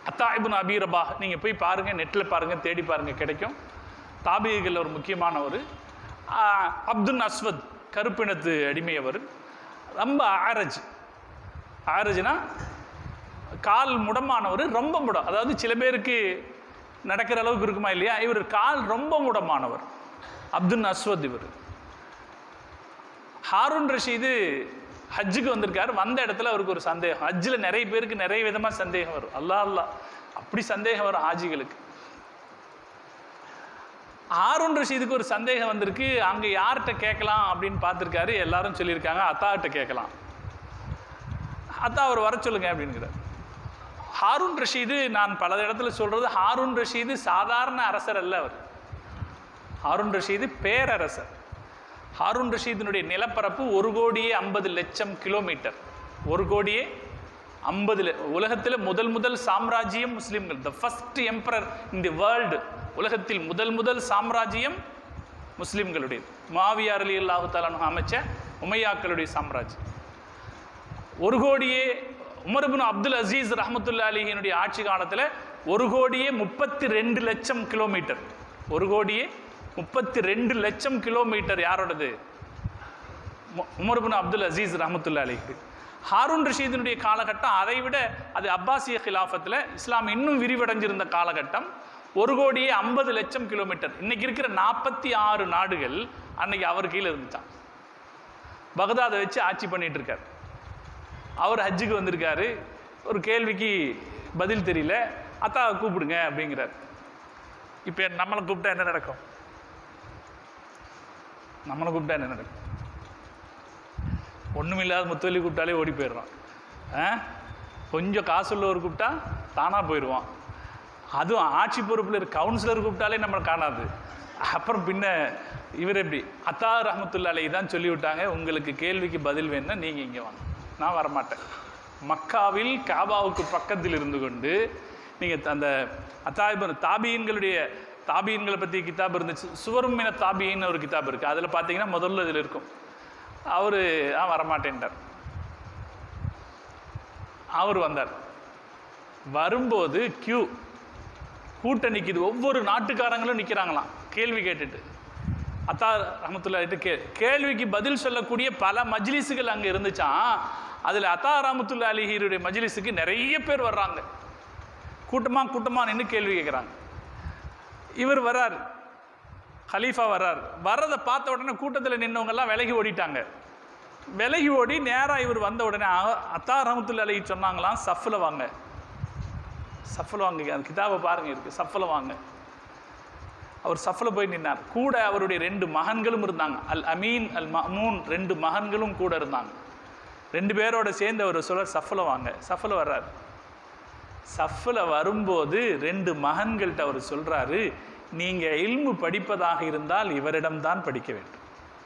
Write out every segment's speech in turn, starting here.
அத்தா இப்னு அபி ரபாஹ் நீங்கள் போய் பாருங்கள் நெட்டில் பாருங்கள் தேடி பாருங்கள் கிடைக்கும் தாபிகள் ஒரு முக்கியமானவர் ஆஹ், அப்துல் அஸ்வத் கருப்பினத்து அடிமை அவர் ரொம்ப ஆரஜ் ஆரஜ்னா கால் முடமானவர் ரொம்ப முடம் அதாவது சில பேருக்கு நடக்கிற அளவுக்கு இருக்குமா இல்லையா இவர் கால் ரொம்ப முடமானவர் அப்துல் அஸ்வத் இவர் ஹாரூன் ரஷீது ஹஜ்ஜுக்கு வந்திருக்காரு வந்த இடத்துல அவருக்கு ஒரு சந்தேகம் ஹஜ்ஜில் நிறைய பேருக்கு நிறைய விதமாக சந்தேகம் வரும் அல்லா அல்லா அப்படி சந்தேகம் வரும் ஹாஜிகளுக்கு ஹாரூன் ரஷீதுக்கு ஒரு சந்தேகம் வந்திருக்கு அங்கே யார்கிட்ட கேட்கலாம் அப்படின்னு பார்த்துருக்காரு எல்லாரும் சொல்லியிருக்காங்க அத்தாகிட்ட கேட்கலாம் அத்தா அவர் வர சொல்லுங்க அப்படிங்கிறார் ஹாரூன் ரஷீது நான் பல இடத்துல சொல்றது ஹாரூன் ரஷீது சாதாரண அரசர் அல்ல அவர் ஹாரூன் ரஷீது பேரரசர் ஹாரூன் ரஷீதினுடைய நிலப்பரப்பு ஒரு கோடியே ஐம்பது லட்சம் கிலோமீட்டர் ஒரு கோடியே ஐம்பது உலகத்தில் முதல் முதல் சாம்ராஜ்யம் முஸ்லிம்கள் the first emperor in the world உலகத்தில் முதல் முதல் சாம்ராஜ்யம் முஸ்லிம்களுடையது மாவியார் அலி அல்லாஹு தாலானு அமைச்ச உமையாக்களுடைய சாம்ராஜ்யம் ஒரு கோடியே உமர்பின் அப்துல் அசீஸ் ரஹமத்துல்லா அலியினுடைய ஆட்சி காலத்தில் ஒரு கோடியே முப்பத்தி ரெண்டு லட்சம் கிலோமீட்டர் ஒரு கோடியே முப்பத்தி ரெண்டு லட்சம் கிலோமீட்டர் யாரோடது மு- உமர்பின் அப்துல் அசீஸ் ரஹமத்துல்லா அலிக்கு ஹாரூன் ரஷீதினுடைய காலகட்டம் அதை விட அது அப்பாசிய கிலாஃபத்தில் இஸ்லாம் இன்னும் விரிவடைஞ்சிருந்த காலகட்டம் ஒரு கோடியே ஐம்பது லட்சம் கிலோமீட்டர் இன்னைக்கு இருக்கிற நாற்பத்தி ஆறு நாடுகள் அன்னைக்கு அவர் கீழே இருந்துச்சான் பகதாதை வச்சு ஆட்சி பண்ணிட்டு இருக்கார் அவர் ஹஜ்ஜுக்கு வந்திருக்காரு ஒரு கேள்விக்கு பதில் தெரியல அத்தாவை கூப்பிடுங்க அப்படிங்கிறார் இப்போ நம்மளை கூப்பிட்டா என்ன நடக்கும் நம்மளை கூப்பிட்டா என்ன நடக்கும் ஒன்றுமில்லாத முத்தொல்லி கூப்பிட்டாலே ஓடி போயிடுறான் ஆ? கொஞ்சம் காசு உள்ளவர் கூப்பிட்டா தானாக போயிடுவான் அதுவும் ஆட்சி பொறுப்பில் இருக்க கவுன்சிலர் கூப்பிட்டாலே நம்மளை காணாது அப்புறம் பின்ன இவர் எப்படி அத்தா ரஹமத்துல்லா அலை தான் சொல்லி விட்டாங்க உங்களுக்கு கேள்விக்கு பதில் வேணும்னா நீங்கள் இங்கே வாங்க நான் வரமாட்டேன் மக்காவில் காபாவுக்கு பக்கத்தில் இருந்து கொண்டு நீங்கள் அந்த அத்தாயிபன் தாபியன்களுடைய தாபியன்களை பற்றி கிதாப் இருந்துச்சு சுவருமின தாபியின்னு ஒரு கிதாப் இருக்குது அதில் பார்த்தீங்கன்னா முதல்ல இதில் இருக்கும் அவர் ஆ வரமாட்டேன்ட்டார் அவர் வந்தார் வரும்போது கியூ கூட்டம் நிற்கிது ஒவ்வொரு நாட்டுக்காரங்களும் நிற்கிறாங்களாம் கேள்வி கேட்டுட்டு அத்தா ரஹமத்துல்லாட்டு கே கேள்விக்கு பதில் சொல்லக்கூடிய பல மஜ்லிஸுகள் அங்கே இருந்துச்சான் அதில் அத்தா ரஹமத்துல்லா அலிஹீருடைய மஜ்லிஸுக்கு நிறைய பேர் வர்றாங்க கூட்டமாக கூட்டமாக நின்று கேள்வி கேட்குறாங்க இவர் வர்றார் ஹலீஃபா வர்றார் வர்றதை பார்த்த உடனே கூட்டத்தில் நின்னவங்கெல்லாம் விலகி ஓடிட்டாங்க விலகி ஓடி நேராக இவர் வந்த உடனே அ- அத்தா ரஹமத்துல்லா அலி சொன்னாங்களாம் சஃப்பில் வாங்க சஃப்பில் வாங்க அந்த கிதாபை பாருங்க இருக்கு சஃப்பில் வாங்க அவர் சஃப்பில் போய் நின்னார் கூட அவருடைய ரெண்டு மகன்களும் இருந்தாங்க அல் அமீன் அல் மமூன் ரெண்டு மகன்களும் கூட இருந்தாங்க ரெண்டு பேரோட சேர்ந்து அவர் சொல்ல சஃப்பில் வாங்க சஃப்பில் வர்றாரு சஃப்பில் வரும்போது ரெண்டு மகன்கள்கிட்ட அவர் சொல்றாரு நீங்க இல்மு படிப்பதாக இருந்தால் இவரிடம்தான் படிக்க வேண்டும்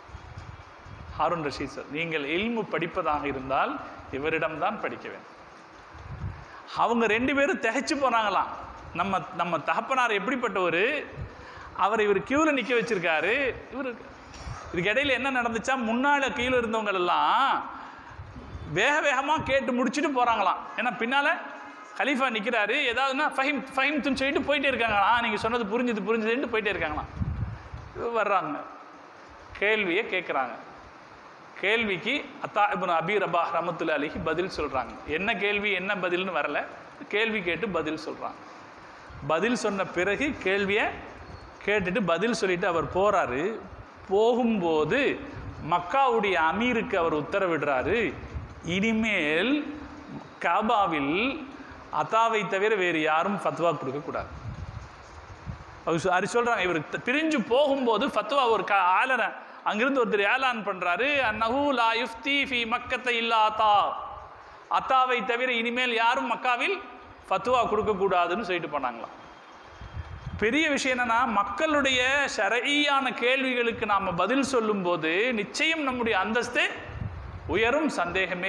ஹாரூன் ரஷீத் சார் நீங்கள் இல்மு படிப்பதாக இருந்தால் இவரிடம்தான் படிக்க வேண்டும் அவங்க ரெண்டு பேரும் திகைச்சு போனாங்களாம் நம்ம நம்ம தகப்பனார் எப்படிப்பட்டவர் அவர் இவர் கியூவில் நிற்க வச்சிருக்காரு இவர் இதுக்கு இடையில என்ன நடந்துச்சா முன்னால கீழே இருந்தவங்க எல்லாம் வேக வேகமாக கேட்டு முடிச்சுட்டு போகிறாங்களாம் ஏன்னா பின்னால் கலீஃபா நிற்கிறாரு ஏதாவதுன்னா ஃபஹிம் ஃபஹிம்த்துன்னு சொல்லிட்டு போயிட்டே இருக்காங்களா நீங்கள் சொன்னது புரிஞ்சுது புரிஞ்சுதுன்ட்டு போயிட்டே இருக்காங்களாம் இவ வர்றாங்க கேள்வியை கேட்குறாங்க கேள்விக்கு அத்தா இப்னு அபி ரபா ரமத்துல் அலிஹி பதில் சொல்கிறாங்க என்ன கேள்வி என்ன பதில்னு வரல கேள்வி கேட்டு பதில் சொல்கிறாங்க பதில் சொன்ன பிறகு கேள்வியை கேட்டுட்டு பதில் சொல்லிட்டு அவர் போகிறாரு போகும்போது மக்காவுடைய அமீருக்கு அவர் உத்தரவிடுறாரு இனிமேல் காபாவில் அத்தாவை தவிர வேறு யாரும் ஃபத்வா கொடுக்கக்கூடாது அவர் சொ- அவர் சொல்றாங்க இவர் த- பிரிஞ்சு போகும்போது ஃபத்வா ஒரு க ஆலன அங்கிருந்து ஒருத்தர் ஏலான் பண்றாரு அன்னஹு லா யுஃப்தி ஃபி மக்கத்தை இல்லா அத்தா அத்தாவை தவிர இனிமேல் யாரும் மக்காவில் ஃபத்வா கொடுக்கக்கூடாதுன்னு சொல்லிட்டு போனாங்களாம் பெரிய விஷயம் என்னன்னா மக்களுடைய ஷரஈயான கேள்விகளுக்கு நாம் பதில் சொல்லும்போது நிச்சயம் நம்முடைய அந்தஸ்து உயரும் சந்தேகமே